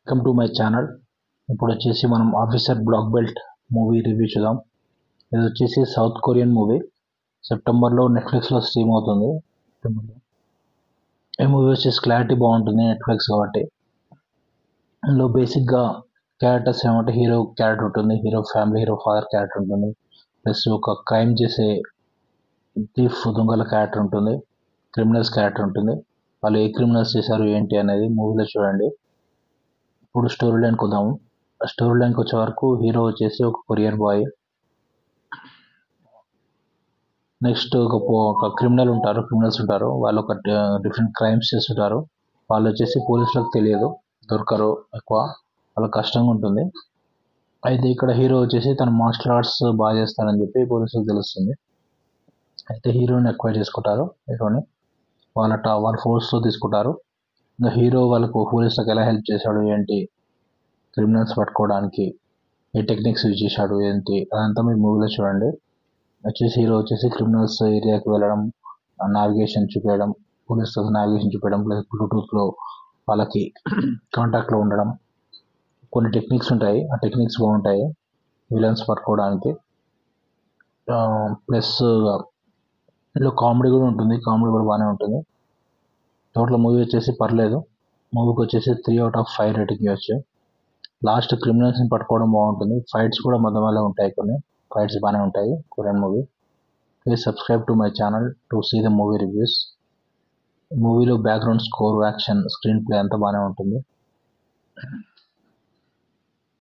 welcome to my channel ఇప్పుడు వచ్చేసి మనం officer black belt movie review చూద్దాం ఇది వచ్చేసి సౌత్ కొరియన్ మూవీ సెప్టెంబర్లో నెట్ఫ్లిక్స్లో స్ట్రీమ్ అవుతుంది సెప్టెంబర్లో ఈ మూవీ వచ్చేసి క్లారిటీ బాగుంటుంది నెట్ఫ్లిక్స్ కాబట్టి ఇందులో బేసిక్గా క్యారెక్టర్స్ ఏమంటే హీరో క్యారెక్టర్ ఉంటుంది hero family hero father character ఉంటుంది ప్లస్ ఒక క్రైమ్ చేసే థీఫ్ దొంగల క్యారెక్టర్ ఉంటుంది క్రిమినల్స్ క్యారెక్టర్ ఉంటుంది వాళ్ళు ఏ క్రిమినల్స్ చేశారు ఏంటి అనేది మూవీలో చూడండి ఇప్పుడు స్టోరీ లైన్కి వద్దాము స్టోరీ లైన్కి వచ్చే వరకు హీరో వచ్చేసి ఒక కొరియర్ బాయ్ నెక్స్ట్ ఒక పో- ఒక క్రిమినల్ ఉంటారు క్రిమినల్స్ ఉంటారు వాళ్ళు ఒక డిఫరెంట్ క్రైమ్స్ చేస్తుంటారు వాళ్ళు వచ్చేసి పోలీసులకు తెలియదు దొరకరు ఎక్కువ వాళ్ళకి కష్టంగా ఉంటుంది అయితే ఇక్కడ హీరో వచ్చేసి తన మార్షల్ ఆర్ట్స్ బాగా చేస్తాడని చెప్పి పోలీసులకు తెలుస్తుంది అయితే హీరోని ఎక్వైర్ చేసుకుంటారు హీరోని వాళ్ళ టా వాళ్ళ ఫోర్స్లో తీసుకుంటారు ఇంకా హీరో వాళ్ళకు పోలీసులకు ఎలా హెల్ప్ చేశాడు ఏంటి క్రిమినల్స్ పట్టుకోవడానికి ఏ టెక్నిక్స్ యూజ్ చేశాడు ఏంటి అదంతా మీరు మూవీలో చూడండి వచ్చేసి హీరో వచ్చేసి క్రిమినల్స్ ఏరియాకి వెళ్ళడం నావిగేషన్ చూపించడం పోలీస్ నావిగేషన్ చూపించడం ప్లస్ బ్లూటూత్లో వాళ్ళకి కాంటాక్ట్లో ఉండడం కొన్ని టెక్నిక్స్ ఉంటాయి ఆ టెక్నిక్స్ బాగుంటాయి విలన్స్ పట్టుకోవడానికి ప్లస్ ఇందులో కామెడీ కూడా ఉంటుంది కామెడీ కూడా బాగానే ఉంటుంది టోటల్ మూవీ వచ్చేసి పర్లేదు మూవీకి వచ్చేసి three out of five rating ఇవ్వచ్చు లాస్ట్ క్రిమినల్స్ని పట్టుకోవడం బాగుంటుంది ఫైట్స్ కూడా మధ్య మధ్యలో ఉంటాయి కొన్ని ఫైట్స్ బాగానే ఉంటాయి Korean movie please subscribe to my channel to see the movie reviews మూవీలో background score action screenplay అంతా బాగానే ఉంటుంది